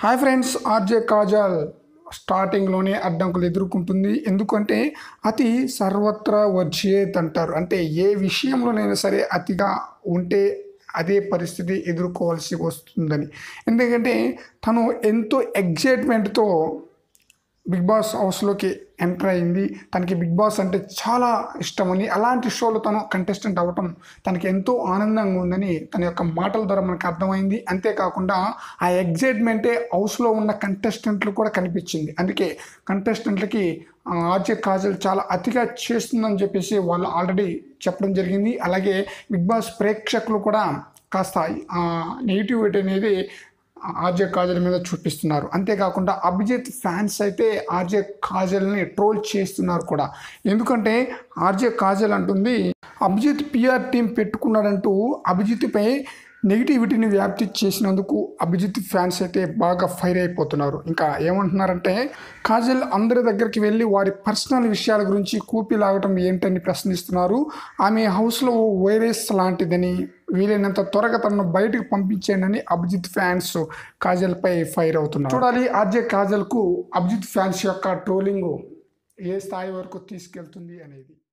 hi friends RJ Kajal స్టార్టింగ్లోనే అడ్డంకులు ఎదుర్కొంటుంది ఎందుకంటే అతి సర్వత్రా వర్జేత్ అంటారు అంటే ఏ విషయంలోనైనా సరే అతిగా ఉంటే అదే పరిస్థితి ఎదుర్కోవాల్సి వస్తుందని ఎందుకంటే తను ఎంతో ఎగ్జైట్మెంట్తో బిగ్ బాస్ హౌస్లోకి ఎంటర్ అయింది తనకి బిగ్ బాస్ అంటే చాలా ఇష్టమని అలాంటి షోలో తను కంటెస్టెంట్ అవ్వటం తనకి ఎంతో ఆనందంగా ఉందని తన యొక్క మాటల ద్వారా మనకు అర్థమైంది అంతేకాకుండా ఆ ఎగ్జైట్మెంటే హౌస్లో ఉన్న కంటెస్టెంట్లు కూడా కనిపించింది అందుకే కంటెస్టెంట్లకి ఆ, ఆర్జే కాజల్ చాలా అతిగా చేస్తుందని చెప్పేసి వాళ్ళు ఆల్రెడీ చెప్పడం జరిగింది అలాగే బిగ్ బాస్ ప్రేక్షకులు కూడా కాస్త నెగిటివిటీ అనేది ఆర్జే కాజల్ మీద చూపిస్తున్నారు అంతేకాకుండా అభిజిత్ ఫ్యాన్స్ అయితే ఆర్జే కాజల్ని ట్రోల్ చేస్తున్నారు కూడా ఎందుకంటే ఆర్జే కాజల్ అంటుంది అభిజిత్ పిఆర్ టీం పెట్టుకున్నాడంటూ అభిజిత్పై నెగిటివిటీని వ్యాప్తి చేసినందుకు అభిజిత్ ఫ్యాన్స్ అయితే బాగా ఫైర్ అయిపోతున్నారు ఇంకా ఏమంటున్నారంటే కాజల్ అందరి దగ్గరికి వెళ్ళి వారి పర్సనల్ విషయాల గురించి కూపి లాగటం ఏంటని ప్రశ్నిస్తున్నారు ఆమె హౌస్లో వైరస్ లాంటిదని వీలైనంత త్వరగా తనను బయటకు పంపించేయండి అభిజిత్ ఫ్యాన్స్ కాజల్పై ఫైర్ అవుతున్నారు చూడాలి ఆర్జే కాజల్కు అభిజిత్ ఫ్యాన్స్ యొక్క ట్రోలింగ్ ఏ స్థాయి వరకు తీసుకెళ్తుంది అనేది